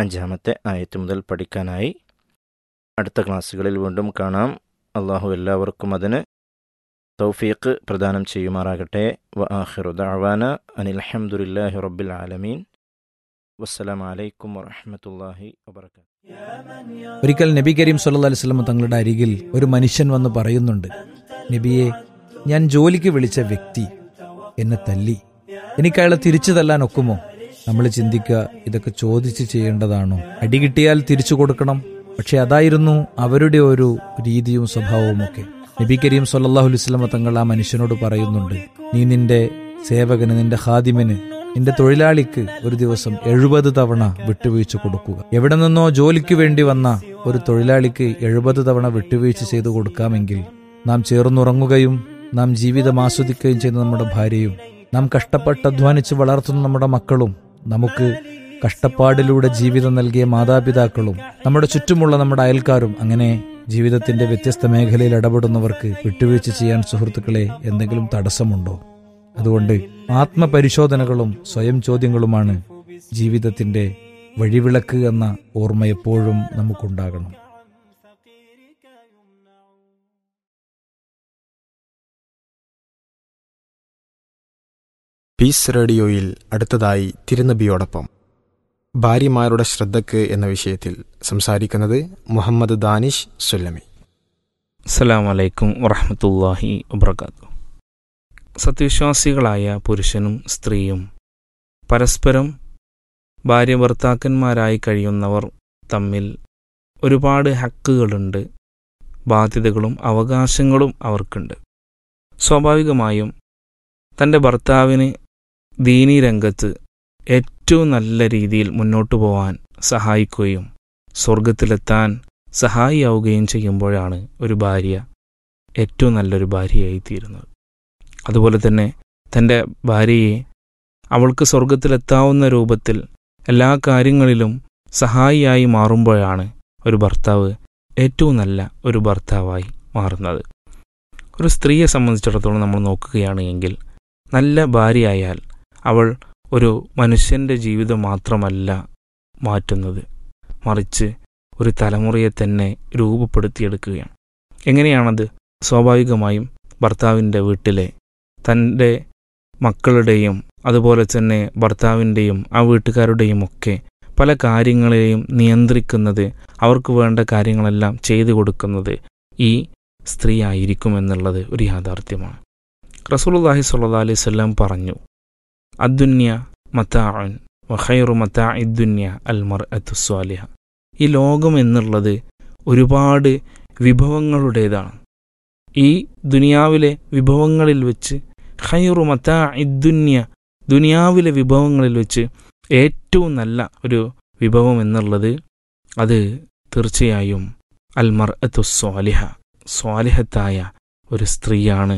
അഞ്ചാമത്തെ ആയത്ത് മുതൽ പഠിക്കാനായി അടുത്ത ക്ലാസ്സുകളിൽ വീണ്ടും കാണാം അള്ളാഹു എല്ലാവർക്കും അതിന് തൗഫീഖ് പ്രദാനം ചെയ്യുമാറാകട്ടെ വ ആഖിറു ദഅവാന അനിൽ അൽഹംദുലില്ലാഹി റബ്ബിൽ ആലമീൻ വസ്സലാമു അലൈക്കും വറഹ്മത്തുള്ളാഹി വബറകാതുഹു ഒരിക്കൽ നബി കരീം സല്ലല്ലാഹു അലൈഹി വസല്ലം തങ്ങളുടെ അരികിൽ ഒരു മനുഷ്യൻ വന്ന് പറയുന്നുണ്ട് നബിയെ ഞാൻ ജോലിക്ക് വിളിച്ച വ്യക്തി എന്നെ തല്ലി എനിക്ക് അയാളെ തിരിച്ചു തല്ലാൻ ഒക്കുമോ നമ്മൾ ചിന്തിക്കുക ഇതൊക്കെ ചോദിച്ച് ചെയ്യേണ്ടതാണോ അടി കിട്ടിയാൽ തിരിച്ചു കൊടുക്കണം പക്ഷെ അതായിരുന്നു അവരുടെ ഒരു രീതിയും സ്വഭാവവും ഒക്കെ നബി കരീം സല്ലല്ലാഹു അലൈഹി വസല്ലം തങ്ങൾ ആ മനുഷ്യനോട് പറയുന്നുണ്ട് നീ നിന്റെ സേവകന് നിന്റെ ഹാദിമന് നിന്റെ തൊഴിലാളിക്ക് ഒരു ദിവസം എഴുപത് തവണ വിട്ടുവീഴ്ച കൊടുക്കുക എവിടെ നിന്നോ ജോലിക്ക് വേണ്ടി വന്ന ഒരു തൊഴിലാളിക്ക് എഴുപത് തവണ വിട്ടുവീഴ്ച ചെയ്തു കൊടുക്കാമെങ്കിൽ നാം ചേർന്നുറങ്ങുകയും നാം ജീവിതം ആസ്വദിക്കുകയും ചെയ്യുന്ന നമ്മുടെ ഭാര്യയും നാം കഷ്ടപ്പെട്ട് അധ്വാനിച്ച് വളർത്തുന്ന നമ്മുടെ മക്കളും നമുക്ക് കഷ്ടപ്പാടിലൂടെ ജീവിതം നൽകിയ മാതാപിതാക്കളും നമ്മുടെ ചുറ്റുമുള്ള നമ്മുടെ അയൽക്കാരും അങ്ങനെ ജീവിതത്തിന്റെ വ്യത്യസ്ത മേഖലയിൽ ഇടപെടുന്നവർക്ക് വിട്ടുവീഴ്ച ചെയ്യാൻ സുഹൃത്തുക്കളെ എന്തെങ്കിലും തടസ്സമുണ്ടോ അതുകൊണ്ട് ആത്മപരിശോധനകളും സ്വയം ചോദ്യങ്ങളുമാണ് ജീവിതത്തിന്റെ വഴിവിളക്ക് എന്ന ഓർമ്മ എപ്പോഴും നമുക്കുണ്ടാകണം പീസ് റേഡിയോയിൽ അടുത്തതായി തിരുനബിയോടൊപ്പം ഭാര്യമാരുടെ ശ്രദ്ധയ്ക്ക് എന്ന വിഷയത്തിൽ സംസാരിക്കുന്നത് മുഹമ്മദ് ദാനിഷ് സുല്ലമി അസ്സലാമു അലൈക്കും വറഹമത്തല്ലാഹി വബർക്കാത്തു സത്യവിശ്വാസികളായ പുരുഷനും സ്ത്രീയും പരസ്പരം ഭാര്യ ഭർത്താക്കന്മാരായി കഴിയുന്നവർ തമ്മിൽ ഒരുപാട് ഹക്കുകളുണ്ട് ബാധ്യതകളും അവകാശങ്ങളും അവർക്കുണ്ട് സ്വാഭാവികമായും തൻ്റെ ഭർത്താവിന് ദീനീ രംഗത്ത് ഏറ്റവും നല്ല രീതിയിൽ മുന്നോട്ടു പോകാൻ സഹായിക്കുകയും സ്വർഗത്തിലെത്താൻ സഹായിയാവുകയും ചെയ്യുമ്പോഴാണ് ഒരു ഭാര്യ ഏറ്റവും നല്ലൊരു ഭാര്യയായി തീരുന്നത് അതുപോലെ തന്നെ തൻ്റെ ഭാര്യയെ അവൾക്ക് സ്വർഗത്തിലെത്താവുന്ന രൂപത്തിൽ എല്ലാ കാര്യങ്ങളിലും സഹായിയായി മാറുമ്പോഴാണ് ഒരു ഭർത്താവ് ഏറ്റവും നല്ല ഒരു ഭർത്താവായി മാറുന്നത് ഒരു സ്ത്രീയെ സംബന്ധിച്ചിടത്തോളം നമ്മൾ നോക്കുകയാണ് എങ്കിൽ നല്ല ഭാര്യയായാൽ അവൾ ഒരു മനുഷ്യൻ്റെ ജീവിതം മാത്രമല്ല മാറ്റുന്നത് മറിച്ച് ഒരു തലമുറയെ തന്നെ രൂപപ്പെടുത്തിയെടുക്കുകയാണ് എങ്ങനെയാണത് സ്വാഭാവികമായും ഭർത്താവിൻ്റെ വീട്ടിലെ തൻ്റെ മക്കളുടെയും അതുപോലെ തന്നെ ഭർത്താവിൻ്റെയും ആ വീട്ടുകാരുടെയും ഒക്കെ പല കാര്യങ്ങളെയും നിയന്ത്രിക്കുന്നത് അവർക്ക് വേണ്ട കാര്യങ്ങളെല്ലാം ചെയ്തു കൊടുക്കുന്നത് ഈ സ്ത്രീ ആയിരിക്കും എന്നുള്ളത് ഒരു യാഥാർത്ഥ്യമാണ് റസൂലുള്ളാഹി സ്വല്ലല്ലാഹി അലൈഹി വസല്ലം പറഞ്ഞു അദ്ദുന്യ മത്താഅൻ വഖൈറു മത്താ ഇദ്ദുന്യ അൽ മർഅത്തു സ്വാലിഹ ഈ ലോകം എന്നുള്ളത് ഒരുപാട് വിഭവങ്ങളുടേതാണ് ഈ ദുനിയാവിലെ വിഭവങ്ങളിൽ വെച്ച് ഖൈറു മത്താ ഇദ്ദുന്യ ദുനിയാവിലെ വിഭവങ്ങളിൽ വെച്ച് ഏറ്റവും നല്ല ഒരു വിഭവം എന്നുള്ളത് അത് തീർച്ചയായും അൽ മർഅത്തു സ്വാലിഹ സ്വാലിഹത്തായ ഒരു സ്ത്രീയാണ്